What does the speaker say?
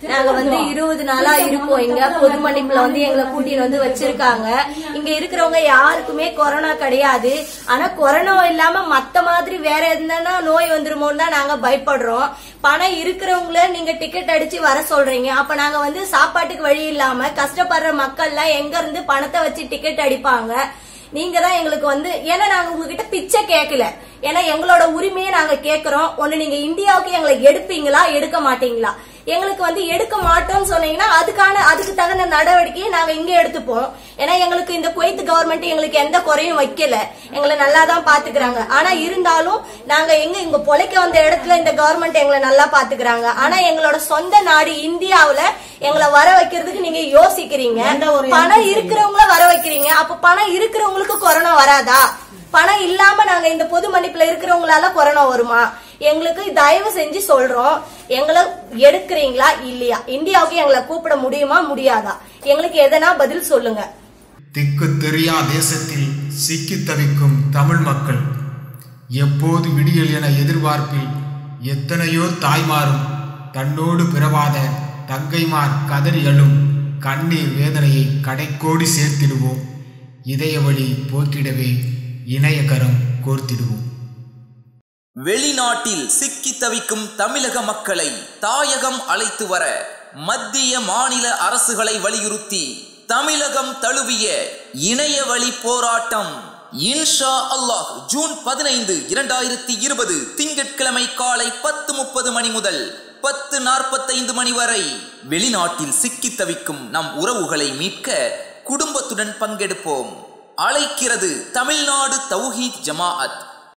நாங்க வந்து இருபது நாளா இருப்போம் இங்க பொது மன்னிப்புல வந்து எங்களை கூட்டிட்டு வந்து வச்சிருக்காங்க இங்க இருக்கிறவங்க யாருக்குமே கொரோனா கிடையாது ஆனா கொரோனா இல்லாம மத்த மாதிரி வேற எதுனா நோய் வந்துருமோன்னு தான் நாங்க பயப்படுறோம் பணம் இருக்கிறவங்கள நீங்க டிக்கெட் அடிச்சு வர சொல்றீங்க அப்ப நாங்க வந்து சாப்பாட்டுக்கு வழி இல்லாம கஷ்டப்படுற மக்கள்லாம் எங்க இருந்து பணத்தை வச்சு டிக்கெட் அடிப்பாங்க நீங்க தான் எங்களுக்கு வந்து ஏன்னா நாங்க உங்ககிட்ட பிச்சை கேட்கல ஏன்னா எங்களோட உரிமையை நாங்க கேக்குறோம் ஒண்ணு நீங்க இந்தியாவுக்கு எங்களை எடுப்பீங்களா எடுக்க மாட்டீங்களா எங்களுக்கு வந்து எடுக்க மாட்டோம்னு சொன்னீங்கன்னா அதுக்கான அதுக்கு தகுந்த நடவடிக்கையை நாங்க இங்க எடுத்துப்போம் ஏன்னா எங்களுக்கு இந்த குவைத் கவர்மெண்ட் எங்களுக்கு எந்த குறையும் வைக்கல எங்களை நல்லா தான் பாத்துக்கிறாங்க ஆனா இருந்தாலும் நாங்க எங்க இங்க பொழைக்க வந்த இடத்துல இந்த கவர்மெண்ட் எங்களை நல்லா பாத்துக்கிறாங்க ஆனா எங்களோட சொந்த நாடு இந்தியாவுல எங்களை வர வைக்கிறதுக்கு நீங்க யோசிக்கிறீங்க பணம் இருக்கிறவங்கள வர வைக்கிறீங்க அப்ப பணம் இருக்கிறவங்களுக்கு கொரோனா வராதா பணம் இல்லாம நாங்க இந்த பொது மன்னிப்புல இருக்கிறவங்களால கொரோனா வருமா எங்களுக்கு தயவு செஞ்சு சொல்றோம் எங்களை எடுக்கிறீங்களா இல்லையா இந்தியாவுக்கு எங்களை கூப்பிட முடியுமா முடியாதா எங்களுக்கு எதனா பதில் சொல்லுங்க திக்கு தெரியா தேசத்தில் சிக்கித் தவிக்கும் தமிழ் மக்கள் எப்போது விடியல் என எதிர்பார்ப்பில் எத்தனையோ தாய்மாரும் தன்னோடு பிறவாத தங்கைமார் கதறி அழும் கண்ணீர் வேதனையை கடைக்கோடி சேர்த்திடுவோம் இதய வழி போக்கிடவே இணையகரம் கோர்த்திடுவோம் வெளிநாட்டில் சிக்கி தவிக்கும் தமிழக மக்களை தாயகம் அழைத்து வர மத்திய மாநில அரசுகளை வலியுறுத்தி தமிழகம் தழுவிய இணைய வழி போராட்டம் இன்ஷா அல்லாஹ் ஜூன் பதினைந்து இரண்டாயிரத்தி இருபது திங்கட்கிழமை காலை பத்து முப்பது மணி முதல் பத்து நாற்பத்தைந்து மணி வரை வெளிநாட்டில் சிக்கி தவிக்கும் நம் உறவுகளை மீட்க குடும்பத்துடன் பங்கெடுப்போம் அழைக்கிறது தமிழ்நாடு தௌஹீத் ஜமாஅத்